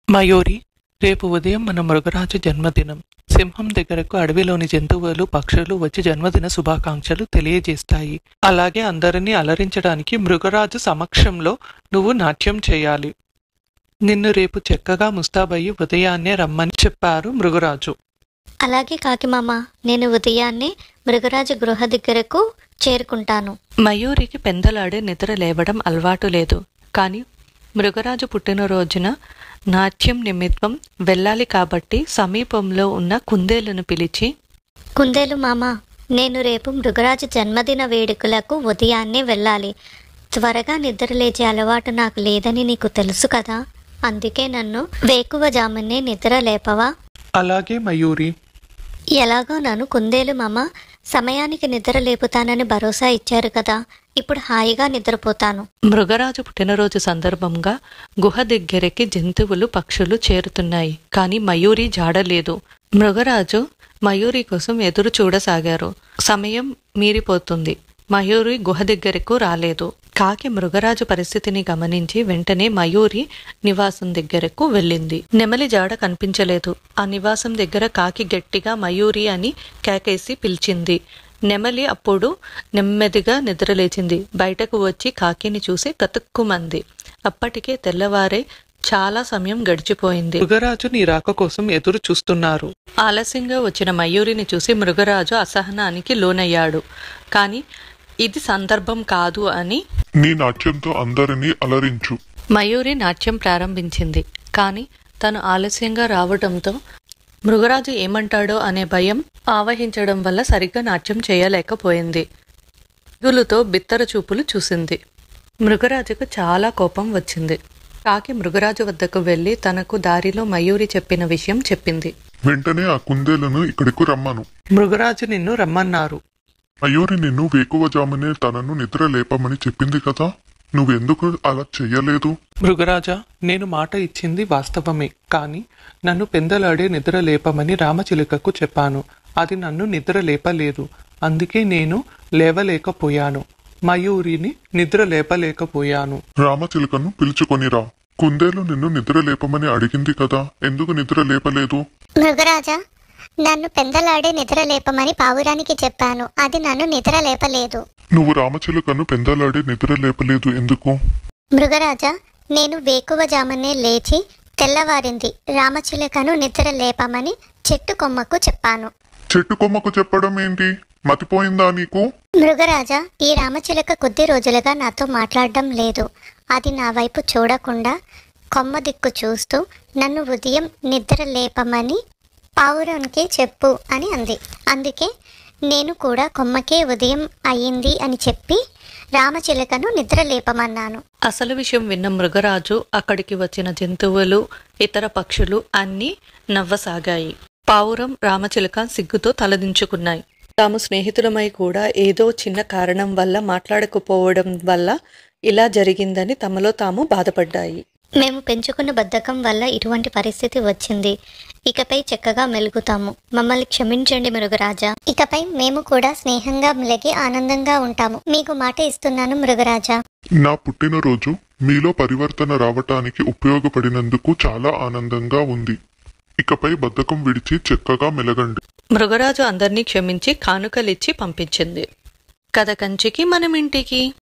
మయూరి రేపు ఉదయం మన మృగరాజు జన్మదినం సింహం దగ్గరకు అడవిలోని జంతువులు పక్షులు వచ్చి జన్మదిన శుభాకాంక్షలు తెలియజేస్తాయి అలాగే అందరినీ అలరించడానికి మృగరాజు సమక్షంలో నువ్వు నాట్యం చేయాలి నిన్ను రేపు చక్కగా ముస్తాబయ్యి ఉదయాన్నే రమ్మని చెప్పారు మృగరాజు అలాగే కాకిమామ నేను ఉదయాన్నే మృగరాజు గృహ దగ్గరకు చేరుకుంటాను మయూరికి పెందలాడే నిద్ర లేవడం అలవాటు లేదు కానీ మృగరాజు పుట్టినరోజున నాట్యం నిమిత్తం వెళ్ళాలి కాబట్టి సమీపంలో ఉన్న కుందేలును పిలిచి కుందేలు మామ నేను రేపు మృగరాజు జన్మదిన వేడుకలకు ఉదయాన్నే వెళ్ళాలి త్వరగా నిద్ర లేచే అలవాటు నాకు లేదని నీకు తెలుసు కదా అందుకే నన్ను వేకువ జామునే నిద్ర లేపవా అలాగే మయూరి ఎలాగో నన్ను కుందేలు మామ సమయానికి నిద్ర లేపుతానని భరోసా ఇచ్చారు కదా ఇప్పుడు హాయిగా నిద్రపోతాను మృగరాజు పుట్టినరోజు సందర్భంగా గుహ దగ్గరికి జంతువులు పక్షులు చేరుతున్నాయి కానీ మయూరి జాడలేదు మృగరాజు మయూరి కోసం ఎదురు చూడసాగారు సమయం మీరిపోతుంది మయూరి గుహ దగ్గరకు రాలేదు కాకి మృగరాజు పరిస్థితిని గమనించి వెంటనే మయూరి నివాసం దగ్గరకు వెళ్ళింది నెమలి జాడ కనిపించలేదు ఆ నివాసం దగ్గర కాకి గట్టిగా మయూరి అని కేకేసి పిలిచింది నెమలి అప్పుడు నెమ్మదిగా నిద్రలేచింది బయటకు వచ్చి కాకిని చూసి కతుక్కుమంది అప్పటికే తెల్లవారే చాలా సమయం గడిచిపోయింది మృగరాజు నీ రాక కోసం ఎదురు చూస్తున్నారు ఆలస్యంగా వచ్చిన మయూరిని చూసి మృగరాజు అసహనానికి లోనయ్యాడు కానీ ఇది సందర్భం కాదు అని నీ నాట్యంతో అందరినీ అలరించు మయూరి నాట్యం ప్రారంభించింది కానీ తను ఆలస్యంగా రావడంతో మృగరాజు ఏమంటాడో అనే భయం ఆవహించడం వల్ల సరిగ్గా నాట్యం చేయలేకపోయింది గులుతో బిత్తర చూపులు చూసింది మృగరాజుకు చాలా కోపం వచ్చింది కాకి మృగరాజు వద్దకు వెళ్ళి తనకు దారిలో మయూరి చెప్పిన విషయం చెప్పింది వెంటనే ఆ కుందేలును ఇక్కడికి రమ్మను మృగరాజు నిన్ను రమ్మన్నారు మయూరి నిన్ను వేకువజామునే తనను నిద్ర లేపమని చెప్పింది కదా నువ్వెందుకు అలా చెయ్యలేదు మృగరాజా నేను మాట ఇచ్చింది వాస్తవమే కానీ నన్ను పెందలాడే నిద్ర లేపమని రామచిలుకకు చెప్పాను అది నన్ను నిద్ర లేపలేదు అందుకే నేను లేవలేకపోయాను మయూరిని నిద్ర లేపలేకపోయాను రామచిలుకను పిలుచుకొనిరా కుందేలు నిన్ను నిద్ర లేపమని అడిగింది కదా ఎందుకు నిద్ర లేపలేదు మృగరాజా నన్ను పెందలాడే నిద్ర లేపమని పావురానికి చెప్పాను అది నన్ను నిద్ర లేపలేదు నువ్వు రామచిలుకను పెందలాడి నిద్ర లేపలేదు ఎందుకు మృగరాజా నేను వేకువజామునే లేచి తెల్లవారింది రామచిలుకను నిద్ర లేపమని చెట్టు కొమ్మకు చెప్పాను చెట్టు కొమ్మకు చెప్పడం ఏంటి మతిపోయిందా నీకు మృగరాజా ఈ రామచిలుక కొద్ది రోజులుగా నాతో మాట్లాడడం లేదు అది నా వైపు చూడకుండా కొమ్మ దిక్కు చూస్తూ నన్ను ఉదయం నిద్ర లేపమని పావురానికి చెప్పు అని అంది అందుకే నేను కూడా కొమ్మకే ఉదయం అయ్యింది అని చెప్పి రామచిలుకను నిద్ర లేపమన్నాను అసలు విషయం విన్న మృగరాజు అక్కడికి వచ్చిన జంతువులు ఇతర పక్షులు అన్నీ నవ్వసాగాయి పావురం రామచిలుక సిగ్గుతో తలదించుకున్నాయి తాము స్నేహితులమై కూడా ఏదో చిన్న కారణం వల్ల మాట్లాడకపోవడం వల్ల ఇలా జరిగిందని తమలో తాము బాధపడ్డాయి మేము పెంచుకున్న బద్ధకం వల్ల ఇటువంటి పరిస్థితి వచ్చింది ఇకపై చక్కగా మెలుగుతాము మమ్మల్ని క్షమించండి మృగరాజా ఇకపై మేము కూడా స్నేహంగా మెలిగి ఆనందంగా ఉంటాము మీకు మాట ఇస్తున్నాను మృగరాజా నా పుట్టినరోజు మీలో పరివర్తన రావటానికి ఉపయోగపడినందుకు చాలా ఆనందంగా ఉంది ఇకపై బద్ధకం విడిచి చక్కగా మెలగండి మృగరాజు అందర్నీ క్షమించి కానుకలిచ్చి పంపించింది కథ కంచికి మనం ఇంటికి